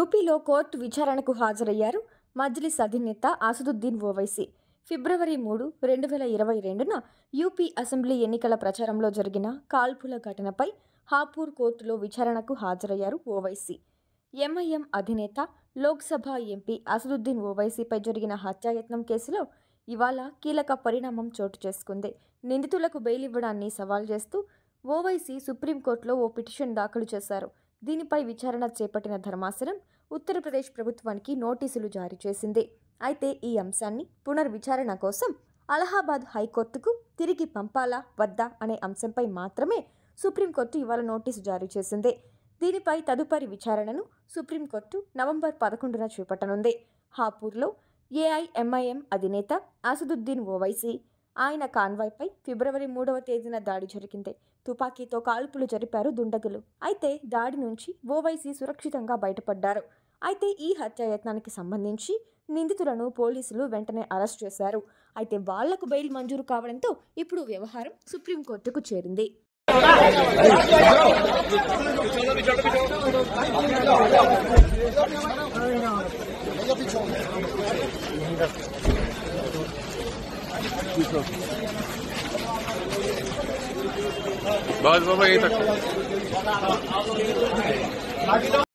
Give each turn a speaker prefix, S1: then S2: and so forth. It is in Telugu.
S1: యూపీలో కోర్టు విచారణకు హాజరయ్యారు మజ్లిస్ అధినేత అసదుద్దీన్ ఓవైసీ ఫిబ్రవరి మూడు రెండు వేల ఇరవై రెండున యూపీ అసెంబ్లీ ఎన్నికల ప్రచారంలో జరిగిన కాల్పుల ఘటనపై హాపూర్ కోర్టులో విచారణకు హాజరయ్యారు ఓవైసీ ఎంఐఎం అధినేత లోక్సభ ఎంపీ అసదుద్దీన్ ఓవైసీపై జరిగిన హత్యాయత్నం కేసులో ఇవాళ కీలక పరిణామం చోటు చేసుకుంది నిందితులకు బెయిల్ ఇవ్వడాన్ని సవాల్ చేస్తూ ఓవైసీ సుప్రీంకోర్టులో ఓ పిటిషన్ దాఖలు చేశారు దీనిపై విచారణ చేపట్టిన ధర్మాసనం ఉత్తరప్రదేశ్ ప్రభుత్వానికి నోటీసులు జారీ చేసింది అయితే ఈ అంశాన్ని పునర్విచారణ కోసం అలహాబాద్ హైకోర్టుకు తిరిగి పంపాలా వద్దా అనే అంశంపై మాత్రమే సుప్రీంకోర్టు ఇవాళ నోటీసు జారీ చేసింది దీనిపై తదుపరి విచారణను సుప్రీంకోర్టు నవంబర్ పదకొండున చేపట్టనుంది హాపూర్లో ఏఐఎంఐఎం అధినేత అసదుద్దీన్ ఓవైసీ ఆయన కాన్వాయ్పై ఫిబ్రవరి మూడవ తేదీన దాడి జరిగింది తుపాకీతో కాల్పులు జరిపారు దుండగులు అయితే దాడి నుంచి ఓవైసీ సురక్షితంగా బయటపడ్డారు అయితే ఈ హత్యాయత్నానికి సంబంధించి నిందితులను పోలీసులు వెంటనే అరెస్ట్ చేశారు అయితే వాళ్లకు బెయిల్ మంజూరు కావడంతో ఇప్పుడు వ్యవహారం సుప్రీంకోర్టుకు చేరింది
S2: बस बाबा यही तक